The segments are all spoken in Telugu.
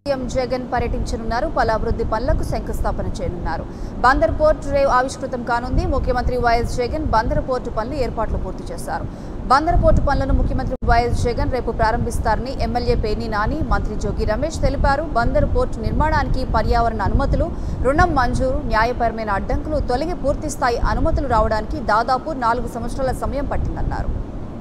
సీఎం జగన్ పర్యటించనున్నారు పలు అభివృద్ధి పనులకు శంకుస్థాపన చేయనున్నారు బందర్ పోర్ట్ రేవ్ ఆవిష్కృతం కానుంది ముఖ్యమంత్రి వైఎస్ జగన్ బందర్ పోర్టు పనులు ఏర్పాట్లు పూర్తి చేశారు బందర్ పోర్టు పనులను ముఖ్యమంత్రి వైఎస్ జగన్ రేపు ప్రారంభిస్తారని ఎమ్మెల్యే పేర్ని నాని మంత్రి జోగి రమేష్ తెలిపారు బందర్ పోర్టు నిర్మాణానికి పర్యావరణ అనుమతులు రుణం మంజూరు న్యాయపరమైన అడ్డంకులు తొలగి పూర్తి స్థాయి అనుమతులు రావడానికి దాదాపు నాలుగు సంవత్సరాల సమయం పట్టిందన్నారు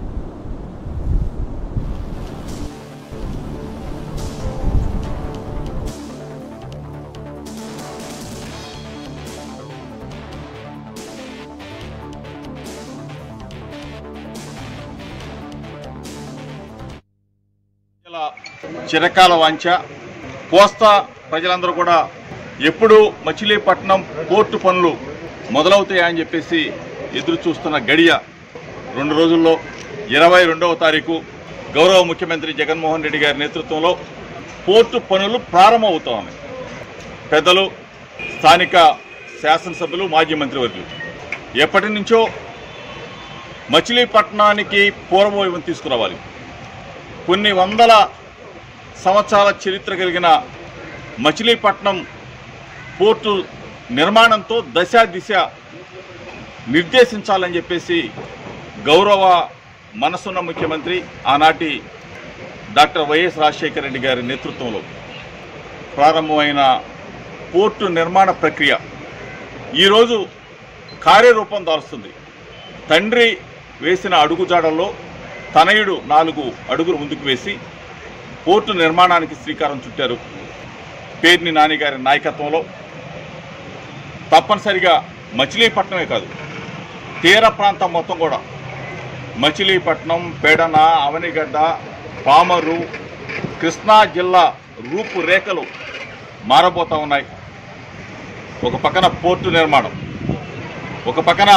ఇలా చిరకాల వాంఛ కోస్తా ప్రజలందరూ కూడా ఎప్పుడు మచిలీపట్నం పోర్టు పనులు మొదలవుతాయా అని చెప్పేసి ఎదురు చూస్తున్న గడియ రెండు రోజుల్లో ఇరవై రెండవ తారీఖు గౌరవ ముఖ్యమంత్రి జగన్మోహన్ రెడ్డి గారి నేతృత్వంలో పోర్టు పనులు ప్రారంభమవుతా ఉన్నాయి పెద్దలు స్థానిక శాసనసభ్యులు మాజీ మంత్రివర్యులు ఎప్పటి నుంచో మచిలీపట్నానికి పూర్వవైవం తీసుకురావాలి కొన్ని వందల సంవత్సరాల చరిత్ర కలిగిన మచిలీపట్నం పోర్టు నిర్మాణంతో దశ దిశ నిర్దేశించాలని చెప్పేసి గౌరవ మనసున్న ముఖ్యమంత్రి ఆనాటి డాక్టర్ వైఎస్ రాజశేఖర రెడ్డి గారి నేతృత్వంలో ప్రారంభమైన పోర్టు నిర్మాణ ప్రక్రియ ఈరోజు కార్యరూపం దాల్స్తుంది తండ్రి వేసిన అడుగుజాడల్లో తనయుడు నాలుగు అడుగులు ముందుకు వేసి పోర్టు నిర్మాణానికి శ్రీకారం చుట్టారు పేర్ని నానిగారి నాయకత్వంలో తప్పనిసరిగా మచిలీపట్నమే కాదు తీర ప్రాంతం మొత్తం కూడా మచిలీపట్నం పెడన అవనిగడ్డ పామరు కృష్ణా జిల్లా రూపురేఖలు మారబోతా ఉన్నాయి ఒక పక్కన పోర్టు నిర్మాణం ఒక పక్కన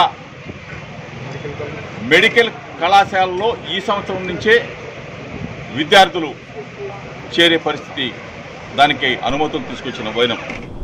మెడికల్ కళాశాలలో ఈ సంవత్సరం నుంచే విద్యార్థులు చేరే పరిస్థితి దానికి అనుమతులు తీసుకొచ్చిన వైనం